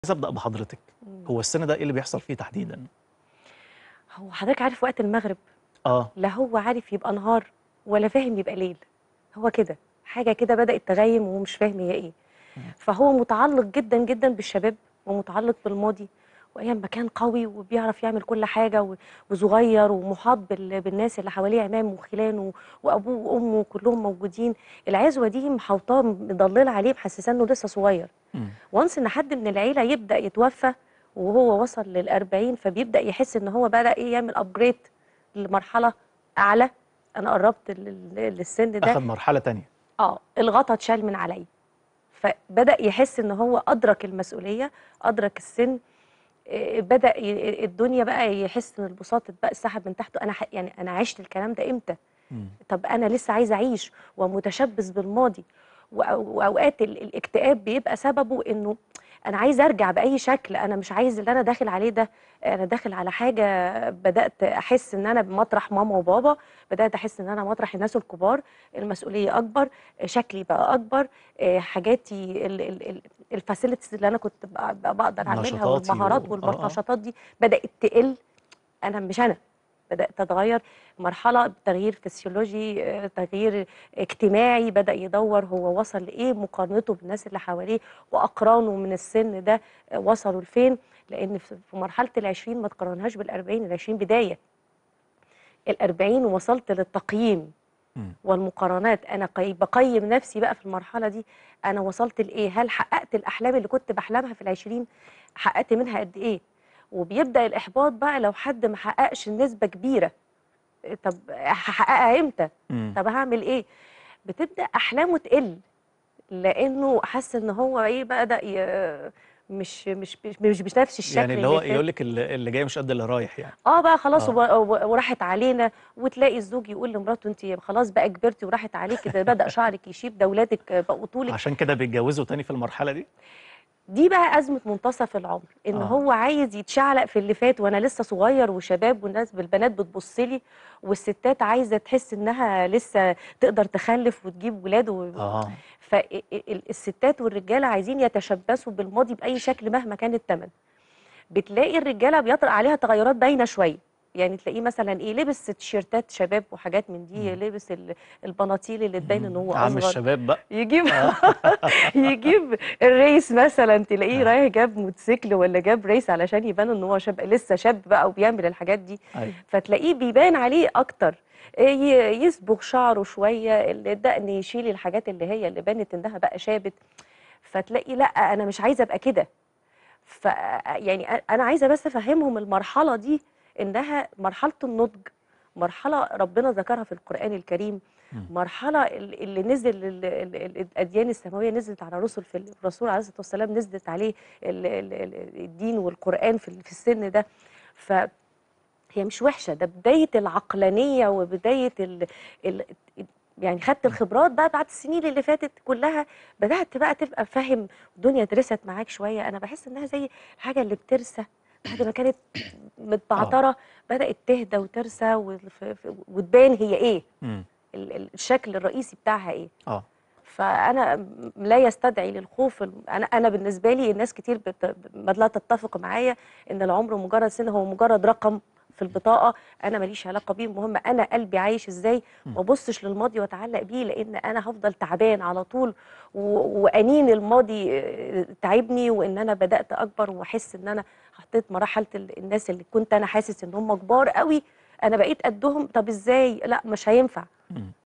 عايز ابدا بحضرتك هو السن ده ايه اللي بيحصل فيه تحديدا هو حضرتك عارف وقت المغرب اه لا هو عارف يبقى نهار ولا فاهم يبقى ليل هو كده حاجة كده بدأت تغيم وهو مش فاهم هي ايه فهو متعلق جدا جدا بالشباب ومتعلق بالماضي وايام ما كان قوي وبيعرف يعمل كل حاجه و- وصغير ومحاط بال- بالناس اللي حواليه عمام وخلان و- وابوه وامه كلهم موجودين العزوه دي محوطاه مضلله عليه محسساه انه لسه صغير مم. وانس ان حد من العيله يبدا يتوفى وهو وصل للأربعين فبيبدا يحس ان هو بدا ايه يعمل ابجريد لمرحله اعلى انا قربت لل- للسن ده اخذ مرحله تانية اه الغطا اتشال من عليا فبدا يحس ان هو ادرك المسؤوليه ادرك السن آه، بدا ي- الدنيا بقى يحس ان البساط بقى السحب من تحته انا ح- يعني انا عشت الكلام ده امتى مم. طب انا لسه عايزه اعيش ومتشبث بالماضي وأو- واوقات ال- الاكتئاب بيبقى سببه انه انا عايزه ارجع باي شكل انا مش عايز اللي انا داخل عليه ده انا داخل على حاجه بدات احس ان انا بمطرح ماما وبابا بدات احس ان انا مطرح الناس الكبار المسؤوليه اكبر شكلي بقى اكبر آه، حاجاتي الفاسيلتيز اللي انا كنت بق- بقدر اعملها نشاطاتي والمهارات و- آه، آه. والنشاطات دي بدات تقل انا مش انا بدات اتغير مرحله تغيير فسيولوجي آه، تغيير اجتماعي بدا يدور هو وصل لايه مقارنته بالناس اللي حواليه واقرانه من السن ده آه، وصلوا لفين لان في في مرحله العشرين ما تقارنهاش بالأربعين العشرين بدايه الأربعين وصلت للتقييم مم. والمقارنات انا قي- بقيم نفسي بقى في المرحله دي انا وصلت لايه هل حققت الاحلام اللي كنت بحلمها في العشرين حققت منها قد ايه وبيبدا الاحباط بقى لو حد ما حققش نسبه كبيره طب هحققها امتى مم. طب هعمل ايه بتبدا احلامه تقل لانه حس ان هو ايه بدا ي... مش مش مش مش بنفس الشكل يعني اللي هو فات. يقول لك اللي اللي جاي مش قد اللي رايح يعني اه بقى خلاص آه. و- و- وراحت علينا وتلاقي الزوج يقول لمراته انت خلاص بقى كبرتي وراحت عليكي ده بدا شعرك يشيب ده اولادك بقوا طولك عشان كده بيتجوزوا تاني في المرحله دي دي بقى ازمه منتصف العمر ان آه. هو عايز يتشعلق في اللي فات وانا لسه صغير وشباب والناس بالبنات بتبص لي والستات عايزه تحس انها لسه تقدر تخلف وتجيب ولاد و... اه فالستات والرجاله عايزين يتشبثوا بالماضي باي شكل مهما كان الثمن بتلاقي الرجاله بيطرق عليها تغيرات باينه شويه يعني تلاقيه مثلا ايه لبس تيشيرتات شباب وحاجات من دي لبس ال- البناطيل اللي تبين ان هو عم اصغر الشباب بقى يجيب يجيب الريس مثلا تلاقيه آه. رايح جاب موتوسيكل ولا جاب ريس علشان يبان ان هو شاب لسه شاب بقى وبيعمل الحاجات دي ايوه فتلاقيه بيبان عليه اكتر ي- يصبغ شعره شويه الدقن يشيل الحاجات اللي هي اللي بانت انها بقى شابت فتلاقي لا انا مش عايزه ابقى كده ف يعني أ- انا عايزه بس افهمهم المرحله دي انها مرحله النضج مرحله ربنا ذكرها في القران الكريم مم. مرحله ال- اللي نزل ال- ال- ال- الاديان السماويه نزلت على رسل في الرسول عليه الصلاه والسلام نزلت عليه ال- ال- ال- الدين والقران في ال- في السن ده ف هي مش وحشه ده بدايه العقلانيه وبدايه ال... ال... يعني خدت الخبرات بقى بعد السنين اللي فاتت كلها بدات بقى تبقى فاهم الدنيا درست معاك شويه انا بحس انها زي الحاجه اللي بترسى بعد ما كانت متبعتره بدات تهدى وترسى وف- ف- وتبان هي ايه مم. ال- ال- الشكل الرئيسي بتاعها ايه اه فانا م- لا يستدعي للخوف الم- انا انا بالنسبه لي الناس كتير بت... ما لا تتفق معايا ان العمر مجرد سن هو مجرد رقم في البطاقه انا ماليش علاقه بيه المهم انا قلبي عايش ازاي مم. ما ابصش للماضي واتعلق بيه لان انا هفضل تعبان على طول و... وانين الماضي آه، تعبني وان انا بدات اكبر واحس ان انا حطيت مرحله ال- الناس اللي كنت انا حاسس ان هم كبار قوي انا بقيت قدهم طب ازاي لا مش هينفع مم.